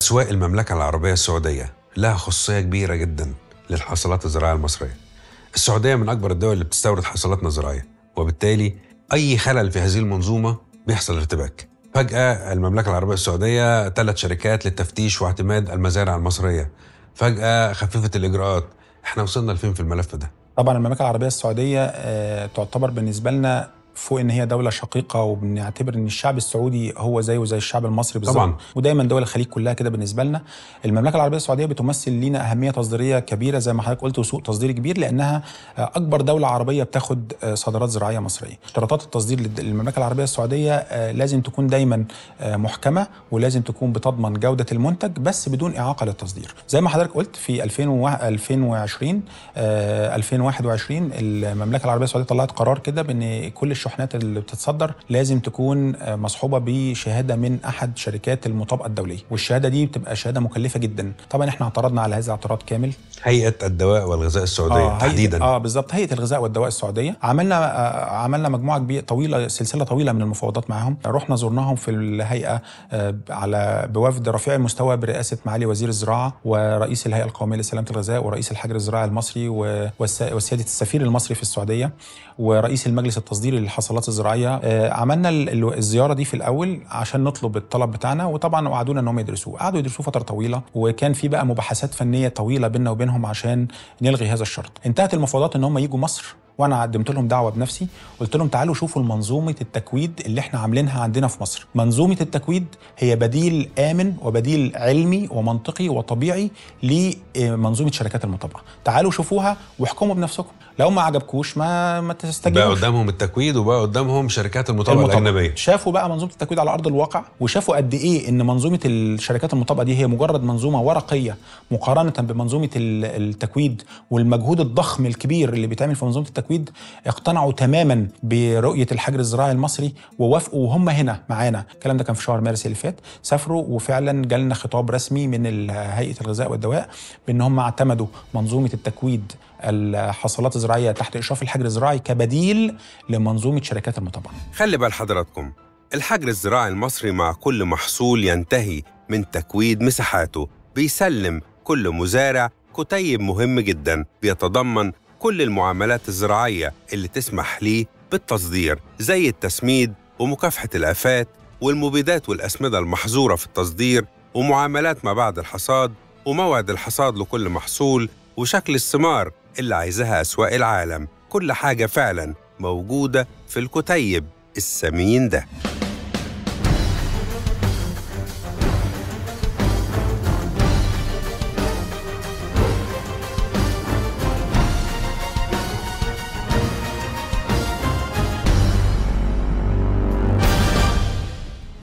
أسواق المملكة العربية السعودية لها خصوصية كبيرة جدا للحاصلات الزراعية المصرية السعودية من أكبر الدول اللي بتستورد حاصلاتنا الزراعية وبالتالي أي خلل في هذه المنظومة بيحصل ارتباك فجأة المملكة العربية السعودية ثلاث شركات للتفتيش واعتماد المزارع المصرية فجأة خففت الإجراءات احنا وصلنا لفين في الملف ده طبعا المملكه العربيه السعوديه آه، تعتبر بالنسبه لنا فوق ان هي دوله شقيقه وبنعتبر ان الشعب السعودي هو زيه زي الشعب المصري بالظبط طبعاً. ودايما دول الخليج كلها كده بالنسبه لنا المملكه العربيه السعوديه بتمثل لينا اهميه تصديريه كبيره زي ما حضرتك قلت وسوق تصديري كبير لانها آه، اكبر دوله عربيه بتاخد آه، صادرات زراعيه مصريه اشتراطات التصدير للد- للمملكه العربيه السعوديه آه، لازم تكون دايما آه، محكمه ولازم تكون بتضمن جوده المنتج بس بدون اعاقه للتصدير زي ما حضرتك قلت في 2020 آه، 2021 المملكه العربيه السعوديه طلعت قرار كده بان كل الشحنات اللي بتتصدر لازم تكون آه، مصحوبه بشهاده من احد شركات المطابقه الدوليه والشهاده دي بتبقى شهاده مكلفه جدا طبعا احنا اعترضنا على هذا اعتراض كامل هيئة الدواء والغذاء السعودية آه، هيئة- تحديدا اه بالظبط هيئه الغذاء والدواء السعوديه عملنا آه عملنا مجموعه كبيره طويله سلسله طويله من المفاوضات معاهم رحنا زرناهم في الهيئه آه على بوفد رفيع المستوى برئاسه معالي وزير الزراعه ورئيس الهيئه القوميه لسلامه الغذاء ورئيس الحجر الزراعي المصري و- والس- وسياده السفير المصري في السعوديه ورئيس المجلس التصديري للحصلات الزراعيه آه عملنا ال- ال- الزياره دي في الاول عشان نطلب الطلب بتاعنا وطبعا وعدونا ان هم يدرسوه قعدوا يدرسوه فتره طويله وكان في بقى مباحثات فنيه طويله بيننا وبينهم عشان نلغي هذا الشرط انتهت المفاوضات ان هم يجوا مصر وانا قدمت لهم دعوه بنفسي قلت لهم تعالوا شوفوا منظومه التكويد اللي احنا عاملينها عندنا في مصر منظومه التكويد هي بديل امن وبديل علمي ومنطقي وطبيعي لمنظومه شركات المطابعه تعالوا شوفوها واحكموا بنفسكم لو ما عجبكوش ما ما بقى تستجيبوش قدامهم التكويد وبقى قدامهم شركات المطابقة الأجنبية شافوا بقى منظومه التكويد على ارض الواقع وشافوا قد ايه ان منظومه الشركات المطابقه دي هي مجرد منظومه ورقيه مقارنه بمنظومه ال- التكويد والمجهود الضخم الكبير اللي بيتعمل في منظومه التكويد اقتنعوا تماما برؤيه الحجر الزراعي المصري ووافقوا وهم هنا معانا الكلام ده كان في شهر مارس اللي فات سافروا وفعلا جالنا خطاب رسمي من ال- هيئه الغذاء والدواء بان هم اعتمدوا منظومه التكويد الحصلات الزراعيه تحت اشراف الحجر الزراعي كبديل لمنظومه شركات المطابعه خلي بال حضراتكم الحجر الزراعي المصري مع كل محصول ينتهي من تكويد مساحاته بيسلم كل مزارع كتيب مهم جدا بيتضمن كل المعاملات الزراعية اللي تسمح ليه بالتصدير زي التسميد ومكافحة الآفات والمبيدات والأسمدة المحظورة في التصدير ومعاملات ما بعد الحصاد وموعد الحصاد لكل محصول وشكل الثمار اللي عايزها أسواق العالم كل حاجة فعلا موجودة في الكتيب الثمين ده